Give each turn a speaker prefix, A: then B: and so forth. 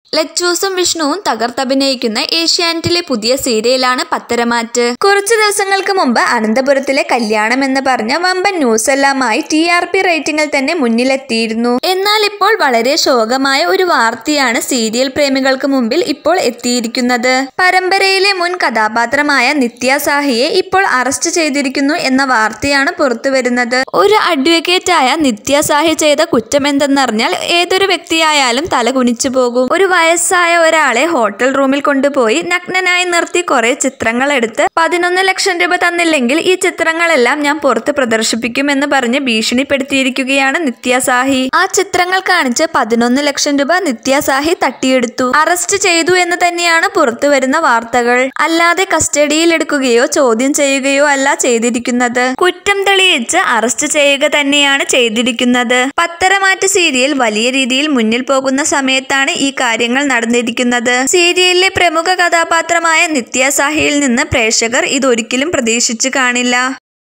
A: ലച്ചൂസും വിഷ്ണുവും തകർത്തഭിനയിക്കുന്ന ഏഷ്യാനെറ്റിലെ പുതിയ സീരിയലാണ് പത്തരമാറ്റ് കുറച്ചു ദിവസങ്ങൾക്ക് മുമ്പ് അനന്തപുരത്തിലെ കല്യാണം എന്ന് പറഞ്ഞ വമ്പൻ ന്യൂസ് എല്ലാമായി ടി ആർ പി റേറ്റിംഗിൽ തന്നെ മുന്നിലെത്തിയിരുന്നു എന്നാൽ ഇപ്പോൾ വളരെ ശോകമായ ഒരു വാർത്തയാണ് സീരിയൽ പ്രേമികൾക്ക് മുമ്പിൽ ഇപ്പോൾ എത്തിയിരിക്കുന്നത് പരമ്പരയിലെ മുൻ കഥാപാത്രമായ നിത്യ സാഹിയെ ഇപ്പോൾ അറസ്റ്റ് ചെയ്തിരിക്കുന്നു എന്ന വാർത്തയാണ് പുറത്തുവരുന്നത് ഒരു അഡ്വക്കേറ്റായ നിത്യ സാഹി ചെയ്ത കുറ്റം എന്തെന്നറിഞ്ഞാൽ ഏതൊരു വ്യക്തിയായാലും തല കുനിച്ചു പോകും ഒരു വയസ്സായ ഒരാളെ ഹോട്ടൽ റൂമിൽ കൊണ്ടുപോയി നഗ്നനായി നിർത്തി കുറെ ചിത്രങ്ങൾ എടുത്ത് പതിനൊന്ന് ലക്ഷം രൂപ തന്നില്ലെങ്കിൽ ഈ ചിത്രങ്ങളെല്ലാം ഞാൻ പുറത്ത് പ്രദർശിപ്പിക്കുമെന്ന് പറഞ്ഞ് ഭീഷണിപ്പെടുത്തിയിരിക്കുകയാണ് നിത്യ സാഹി ആ ചിത്രങ്ങൾ കാണിച്ച് പതിനൊന്ന് ലക്ഷം രൂപ നിത്യ സാഹി തട്ടിയെടുത്തു അറസ്റ്റ് ചെയ്തു എന്ന് തന്നെയാണ് പുറത്തു വരുന്ന വാർത്തകൾ അല്ലാതെ കസ്റ്റഡിയിൽ എടുക്കുകയോ ചോദ്യം ചെയ്യുകയോ അല്ല ചെയ്തിരിക്കുന്നത് കുറ്റം തെളിയിച്ച് അറസ്റ്റ് ചെയ്യുക തന്നെയാണ് ചെയ്തിരിക്കുന്നത് പത്തരമാറ്റ് സീരിയൽ വലിയ രീതിയിൽ മുന്നിൽ പോകുന്ന സമയത്താണ് ഈ കാര്യങ്ങൾ നടന്നിരിക്കുന്നത് സീരിയലിലെ പ്രമുഖ കഥാപാത്രമായ നിത്യ സാഹിയിൽ നിന്ന് പ്രേക്ഷകർ ഇതൊരിക്കലും പ്രതീക്ഷിച്ചു കാണില്ല